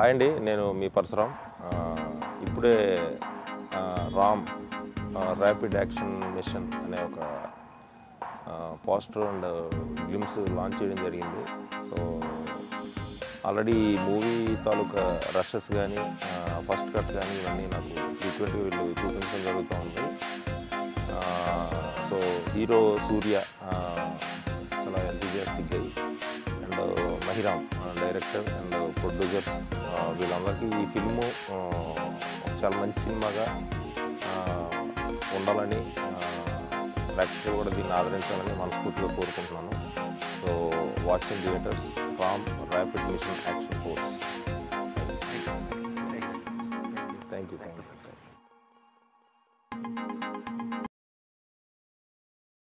hi అండి నేను మీ పరశురాం ఆ, ఇప్పుడే ఆ, రామ్ ర్యాపిడ్ యాక్షన్ మిషన్ అనే ఒక పోస్టర్ అండ్ గ్లిమ్స్ లాంచ్ చేయడం జరిగింది సో ఆల్రెడీ మూవీ తాలూకా రషెస్ కానీ ఫస్ట్ కట్ కానీ ఇవన్నీ నాకు ఫ్రీక్వెంట్గా వీళ్ళు చూపించడం జరుగుతూ ఉంది ఆ, సో హీరో సూర్య ఆ, చాలా ఎంతజియాస్టిక్ అయ్యి and Mahiram director and producer వీళ్ళందరికీ ఈ ఫిల్ము ఆ, చాలా మంచి సినిమాగా ఆ, ఉండాలని ఆ, ప్రేక్షకులు కూడా దీన్ని ఆదరించాలని మనస్ఫూర్తిగా కోరుకుంటున్నాను so watching theatres from rapid mission action force